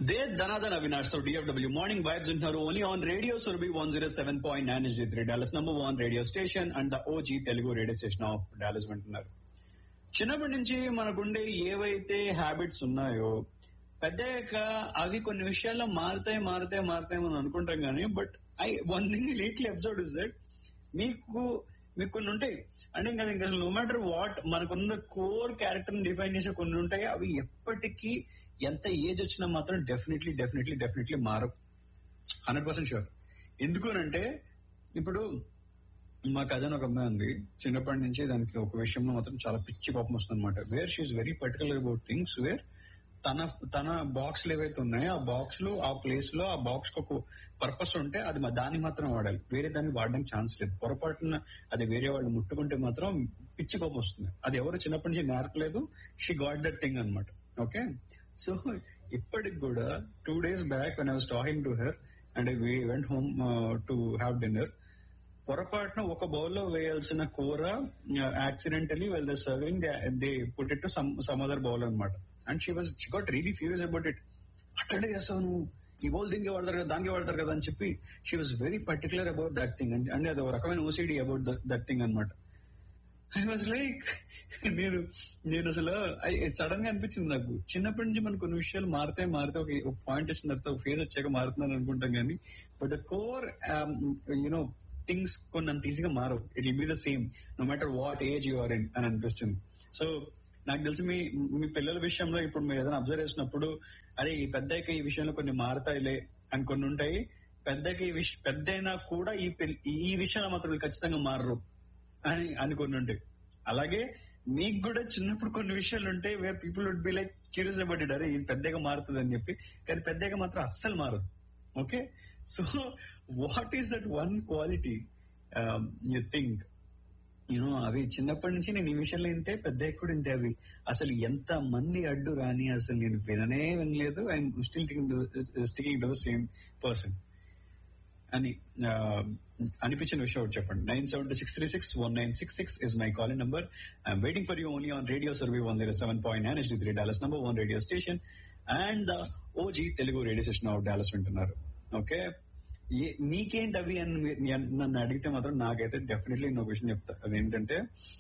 they Dhanadhan Avinash తో DFW morning vibes ఉంటున్నారు only on radio Surabhi one zero seven point nine S three Dallas number one radio station and the OG Telugu radio station of Dallas వింటున్నారు చిన్నప్పటి నుంచి మనకుండే ఏవైతే habits ఉన్నాయో పెద్దయ్యాక అవి కొన్ని విషయాల్లో మారుతాయి మారుతాయి మారుతాయి మనం అనుకుంటాం కానీ but I one thing lately episode is that మీకు మీకు కొన్ని ఉంటాయి అంటే ఇంకా ఇంకా నో మ్యాటర్ వాట్ మనకున్న కోర్ క్యారెక్టర్ డిఫైన్ చేసే కొన్ని ఉంటాయి అవి ఎప్పటికీ ఎంత ఏజ్ వచ్చినా మాత్రం డెఫినెట్లీ డెఫినెట్లీ డెఫినెట్లీ మారవు హండ్రెడ్ పర్సెంట్ షూర్ ఎందుకునంటే ఇప్పుడు మా కజన్ ఒక అమ్మాయి ఉంది చిన్నప్పటి నుంచి దానికి ఒక విషయంలో మాత్రం చాలా పిచ్చి కోపం వస్తుంది అనమాట where she very particular about things where తన తన బాక్స్లు ఏవైతే ఉన్నాయో ఆ బాక్స్ లో ఆ ప్లేస్ లో ఆ బాక్స్ ఒక పర్పస్ ఉంటే అది మా- దాన్ని మాత్రం వాడాలి వేరే దాన్ని వాడడానికి ఛాన్స్ లేదు పొరపాటున అది వేరే వాళ్ళు ముట్టుకుంటే మాత్రం పిచ్చి కోపం వస్తుంది అది ఎవరు చిన్నప్పటి నుంచి నేర్పలేదు షీ గాట్ దట్ థింగ్ అనమాట ఓకే సో ఇప్పటికి కూడా two days back one I was talking to her and we went home to have dinner పొరపాటున ఒక బౌల్లో వేయాల్సిన కూర accidentally well the serving they put it to some some other bowl అనమాట and she was she got really furious about it అట్లనే చేస్తావు నువ్వు ఈ బౌల్ దీనికి వాడతారు కదా దానికి వాడతారు కదా అని చెప్పి she was very particular about that thing అంటే అంటే అది ఒక రకమైన ఓసిడి అబౌట్ దట్ థింగ్ అనమాట ఐ వాజ్ లైక్ నేను నేను అసలు సడన్ గా అనిపించింది నాకు చిన్నప్పటి నుంచి మన కొన్ని విషయాలు మారితే మారితే ఒక ఒక పాయింట్ వచ్చిన తర్వాత ఒక ఫేజ్ వచ్చాక మారుతున్నాను అనుకుంటాం కానీ but the core you know things కొన్ని అంత ఈజీగా మారవు it will be the same no matter what age you are in అని అనిపిస్తుంది సో నాకు తెలిసి మీ మీ పిల్లల విషయంలో ఇప్పుడు మీరు ఏదైనా అబ్జర్వ్ చేసినప్పుడు అరే ఈ పెద్దకి ఈ విషయంలో కొన్ని మారతాయిలే అని కొన్ని ఉంటాయి పెద్దకి ఈ విష పెద్దయినా కూడా ఈ పిల్- ఈ విషయంలో మాత్రం వీళ్ళు ఖచ్చితంగా మారరు అని అని కొన్ని ఉంటాయి అలాగే మీకు కూడా చిన్నప్పుడు కొన్ని విషయాలు ఉంటాయి where people would be like curious about it అరే ఇది పెద్దగా మారుతుంది అని చెప్పి కానీ పెద్దగా మాత్రం అస్సలు మారదు okay so what is that one quality you think you know అవి చిన్నప్పటి నుంచి నేను ఈ విషయంలో ఇంతే పెద్ద కూడా ఇంతే అవి అసలు ఎంత మంది అడ్డు రాని అసలు నేను విననే వినలేదు I'm still sticking to the same person అని ఆ, అనిపించిన విషయం ఒకటి చెప్పండి nine seven two six three six one nine six six is my calling number I'm waiting for you only on radio Surabhi one zero seven point nine ST three Dallas number one radio station and the OG Telugu radio station of Dallas వింటున్నారు okay ఏ- నీకేంటి అవి అని మీ- నీ- నన్ను అడిగితే మాత్రం నాకైతే డెఫినెట్లీ ఇంకొక విషయం చెప్తా అదేంటంటే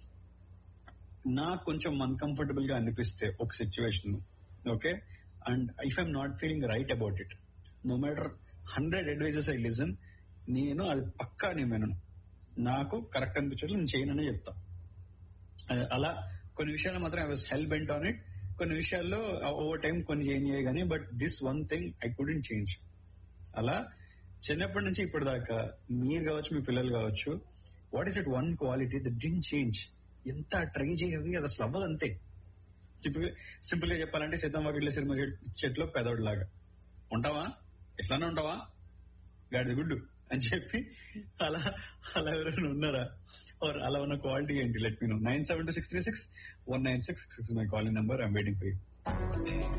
నాకు కొంచెం అన్కంఫర్టబుల్ గా అనిపిస్తే ఒక situation okay and if I'm not feeling right about it no matter hundred advises I listen నేను అది పక్కా నేను వినను నాకు కరెక్ట్ అనిపించదు నేను చేయననే చెప్తా అ- అలా కొన్ని విషయాలు మాత్రం I was hell bent on it కొన్ని విషయాల్లో ఓవర్ టైం కొన్ని చేంజ్ అయ్యాయి కానీ but this one thing I couldn't change అలా చిన్నప్పటి నుంచి ఇప్పటి దాకా మీరు కావచ్చు మీ పిల్లలు కావచ్చు what is it one quality the didn't change ఎంత ట్రై చేయవి అది అసలు అవ్వదు అంతే సింపుల్ గా చెప్పాలంటే సీతం వాకిట్లో సినిమా చెట్లో పెదోడు లాగా ఉంటావా ఎట్లానే ఉంటావా గాడిద గుడ్డు అని చెప్పి అలా అలా ఎవరైనా ఉన్నారా ఆర్ అలా ఉన్న క్వాలిటీ ఏంటి let me know nine seven two six three six one nine six six my calling number I'm waiting for you